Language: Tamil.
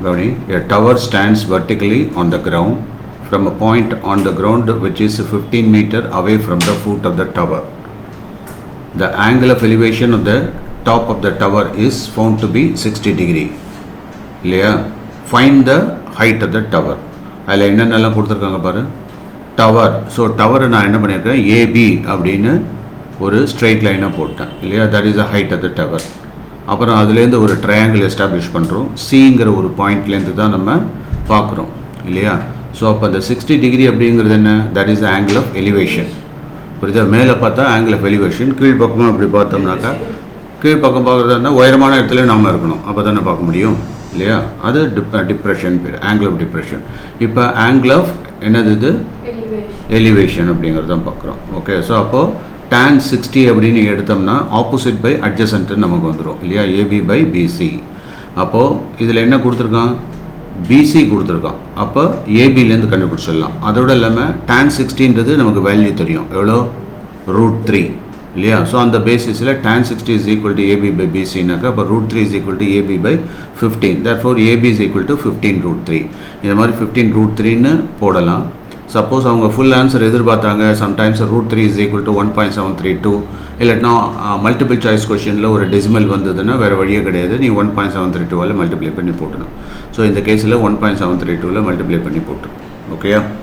கவனி a tower stands vertically on the ground from a point on the ground which is 15 meter away from the foot of the tower. The angle of elevation of the top of the tower is found to be 60 degree. இல்லையா find the height of the tower அதில் என்னென்னலாம் கொடுத்துருக்காங்க பாரு டவர் ஸோ டவரை நான் என்ன பண்ணியிருக்கேன் ஏபி அப்படின்னு ஒரு ஸ்ட்ரைட் லைனாக போட்டேன் இல்லையா that is the height of the tower அப்புறம் அதுலேருந்து ஒரு ட்ரையாங்கிள் எஸ்டாப்ளிஷ் பண்ணுறோம் சிங்கிற ஒரு பாயிண்ட்லேருந்து தான் நம்ம பார்க்குறோம் இல்லையா ஸோ அப்போ அந்த சிக்ஸ்டி டிகிரி அப்படிங்கிறது என்ன that is the angle of elevation புரியுதா மேலே பார்த்தா ஆங்கிள் ஆஃப் எலிவேஷன் கீழ்ப்பக்கமும் அப்படி பார்த்தோம்னாக்கா கீழ்ப்பக்கம் பார்க்குறதா இருந்தால் உயரமான இடத்துல நாம இருக்கணும் அப்போ தானே பார்க்க முடியும் இல்லையா அது டிப் டிப்ரெஷன் பேர் ஆங்கிள் ஆஃப் டிப்ரெஷன் இப்போ ஆங்கிள் ஆஃப் என்னது இது எலிவேஷன் அப்படிங்கிறது தான் பார்க்குறோம் ஓகே ஸோ அப்போது tan சிக்ஸ்டி அப்படின்னு எடுத்தோம்னா ஆப்போசிட் பை அட்ஜசன்ட்டு நமக்கு வந்துடும் இல்லையா ஏபி பை பிசி அப்போது இதில் என்ன கொடுத்துருக்கான் பிசி கொடுத்துருக்கான் அப்போ ஏபிலேருந்து கண்டுபிடிச்சிடலாம் அதோட இல்லாமல் tan சிக்ஸ்டின்றது நமக்கு வேல்யூ தெரியும் எவ்வளோ ரூட் த்ரீ இல்லையா ஸோ அந்த பேசிஸில் tan sixty is equal to AB by பிசினாக்கா அப்போ root three is equal to AB by fifteen that for AB is equal to fifteen root three இந்த மாதிரி ஃபிஃப்டீன் ரூட் த்ரீன்னு போடலாம் சப்போஸ் அவங்க ஃபுல் ஆன்சர் எதிர்பார்த்தாங்க sometimes root three is equal to one point seven three two இல்லாட்டினா மல்டிபிள் சாய்ஸ் கொஷனில் ஒரு டெசிமல் வந்ததுன்னா வேறு வழியே கிடையாது நீ ஒன் பாயிண்ட் செவன் த்ரீ டூவால் மல்டிப்ளை பண்ணி போட்டணும் ஸோ இந்த கேஸில் ஒன் பாயிண்ட் செவன் த்ரீ டூவில் மல்டிப்ளை பண்ணி போட்டு ஓகேயா